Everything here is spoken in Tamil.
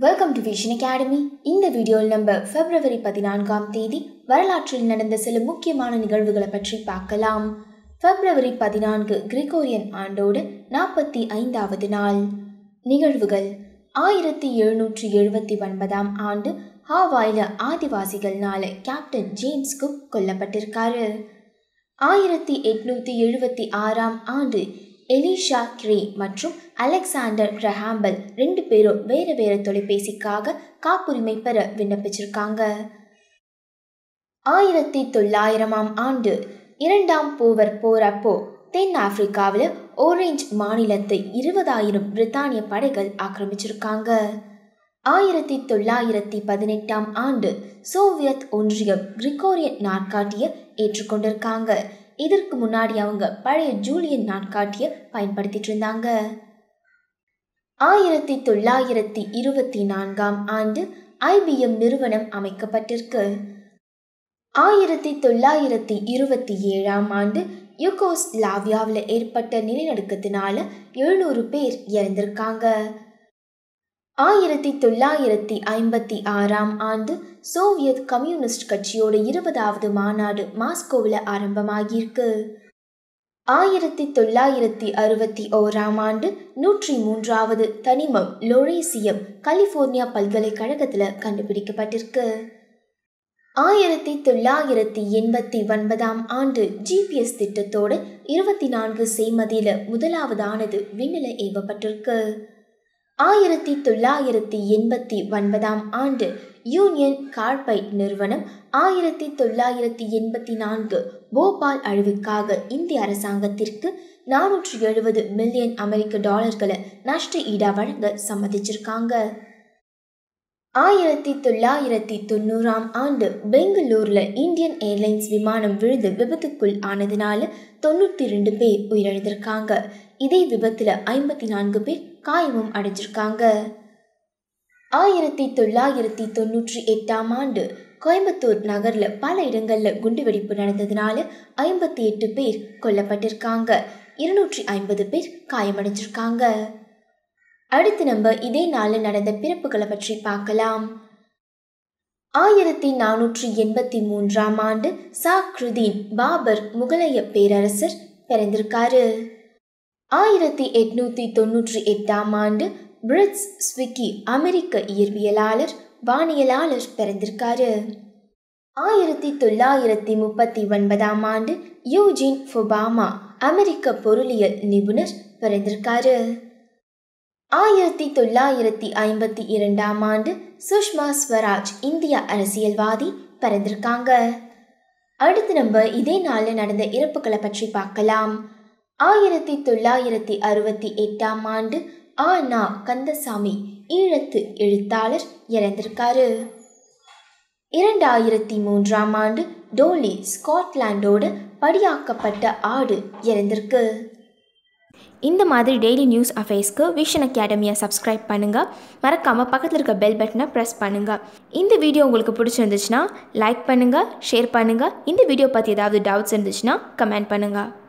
வெல்கம் டு விஷன் அகாடமி இந்த வீடியோவில் நம்ம பிப்ரவரி பதினான்காம் தேதி வரலாற்றில் நடந்த சில முக்கியமான நிகழ்வுகளை பற்றி பார்க்கலாம் பிப்ரவரி பதினான்கு கிரிகோரியன் ஆண்டோடு நாற்பத்தி ஐந்தாவது நாள் நிகழ்வுகள் ஆயிரத்தி எழுநூற்றி எழுபத்தி ஒன்பதாம் ஆண்டு ஹாவாயில் ஆதிவாசிகள்னால கேப்டன் ஜேம்ஸ் குக் கொல்லப்பட்டிருக்காரு ஆயிரத்தி எட்நூற்றி எழுபத்தி ஆறாம் ஆண்டு எலிஷா கிரே மற்றும் அலெக்சாண்டர் கிரஹாம்பல் ரெண்டு பேரும் வேறு வேறு தொலைபேசிக்காக காப்புரிமை பெற விண்ணப்பிச்சிருக்காங்க ஆயிரத்தி தொள்ளாயிரமாம் ஆண்டு இரண்டாம் பூவர் போர் அப்போ தென் ஆப்பிரிக்காவில் ஓரேஞ்ச் மாநிலத்தை இருபதாயிரம் பிரித்தானிய படைகள் ஆக்கிரமிச்சிருக்காங்க ஆயிரத்தி தொள்ளாயிரத்தி பதினெட்டாம் ஆண்டு சோவியத் ஒன்றியம் கிரிகோரியன் நாட்காட்டிய ஏற்றுக்கொண்டிருக்காங்க இதற்கு முன்னாடி அவங்க பழைய ஜூலியன் நாட்காட்டிய பயன்படுத்திட்டு இருந்தாங்க ஆயிரத்தி தொள்ளாயிரத்தி இருபத்தி நான்காம் ஆண்டு ஐபிஎம் நிறுவனம் அமைக்கப்பட்டிருக்கு ஆயிரத்தி தொள்ளாயிரத்தி இருபத்தி ஏழாம் ஆண்டு யுகோஸ்லாவியாவில் ஏற்பட்ட நிலநடுக்கத்தினால எழுநூறு பேர் இறந்திருக்காங்க ஆயிரத்தி தொள்ளாயிரத்தி ஐம்பத்தி ஆறாம் ஆண்டு சோவியத் கம்யூனிஸ்ட் கட்சியோட இருபதாவது மாநாடு மாஸ்கோவில் ஆரம்பமாகியிருக்கு ஆயிரத்தி தொள்ளாயிரத்தி அறுபத்தி ஓராம் ஆண்டு நூற்றி மூன்றாவது தனிமம் லொரேசியம் கலிஃபோர்னியா பல்கலைக்கழகத்தில் கண்டுபிடிக்கப்பட்டிருக்கு ஆயிரத்தி தொள்ளாயிரத்தி எண்பத்தி ஒன்பதாம் ஆண்டு ஜிபிஎஸ் திட்டத்தோட இருபத்தி நான்கு செய்மதியில் முதலாவதானது விண்ணில் ஏவப்பட்டிருக்கு ஆயிரத்தி தொள்ளாயிரத்தி எண்பத்தி ஒன்பதாம் ஆண்டு யூனியன் கார்பைட் நிறுவனம் ஆயிரத்தி தொள்ளாயிரத்தி எண்பத்தி நான்கு போபால் அழிவுக்காக இந்திய அரசாங்கத்திற்கு நானூற்றி எழுபது மில்லியன் அமெரிக்க டாலர்களை நஷ்ட ஈடா வழங்க சம்மதிச்சிருக்காங்க ஆயிரத்தி தொள்ளாயிரத்தி தொண்ணூறாம் ஆண்டு பெங்களூரில் இந்தியன் ஏர்லைன்ஸ் விமானம் விழுந்து விபத்துக்குள் ஆனதுனால தொண்ணூற்றி ரெண்டு பேர் உயிரிழந்திருக்காங்க இதே விபத்தில் ஐம்பத்தி நான்கு பேர் காயமும் அடைஞ்சிருக்காங்க ஆயிரத்தி தொள்ளாயிரத்தி தொண்ணூற்றி எட்டாம் ஆண்டு கோயம்புத்தூர் நகரில் பல இடங்களில் குண்டுவெடிப்பு நடந்ததுனால ஐம்பத்தி எட்டு பேர் கொல்லப்பட்டிருக்காங்க இருநூற்றி ஐம்பது பேர் காயமடைஞ்சிருக்காங்க அடுத்து நம்ம இதே நாளில் நடந்த பிறப்புகளை பற்றி பார்க்கலாம் ஆயிரத்தி நானூற்றி எண்பத்தி மூன்றாம் ஆண்டு சாக்ருதீன் பாபர் முகலைய பேரரசர் பிறந்திருக்காரு ஆயிரத்தி எட்நூத்தி தொண்ணூற்றி எட்டாம் ஆண்டு பிரிட்ஸ் ஸ்விக்கி அமெரிக்க இயற்பியலாளர் வானியலாளர் பிறந்திருக்காரு ஆயிரத்தி தொள்ளாயிரத்தி முப்பத்தி ஒன்பதாம் ஆண்டு யூஜின் ஃபொபாமா அமெரிக்க பொருளியல் நிபுணர் பிறந்திருக்காரு ஆயிரத்தி தொள்ளாயிரத்தி ஐம்பத்தி இரண்டாம் ஆண்டு சுஷ்மா ஸ்வராஜ் இந்திய அரசியல்வாதி பிறந்திருக்காங்க அடுத்து நம்ம இதே நாளில் நடந்த இறப்புகளை பற்றி பார்க்கலாம் ஆயிரத்தி தொள்ளாயிரத்தி அறுபத்தி எட்டாம் ஆண்டு ஆ நா கந்தசாமி ஈழத்து எழுத்தாளர் இறந்திருக்காரு இரண்டாயிரத்தி மூன்றாம் ஆண்டு டோலி ஸ்காட்லாண்டோட படியாக்கப்பட்ட ஆடு இறந்திருக்கு இந்த மாதிரி டெய்லி நியூஸ் அஃபேர்ஸ்க்கு விஷன் அகாடமியை சப்ஸ்கிரைப் பண்ணுங்கள் மறக்காமல் பக்கத்தில் இருக்க பெல் பட்டனை ப்ரெஸ் பண்ணுங்கள் இந்த வீடியோ உங்களுக்கு பிடிச்சிருந்துச்சுன்னா லைக் பண்ணுங்கள் ஷேர் பண்ணுங்கள் இந்த வீடியோ பற்றி ஏதாவது டவுட்ஸ் இருந்துச்சுன்னா கமெண்ட் பண்ணுங்கள்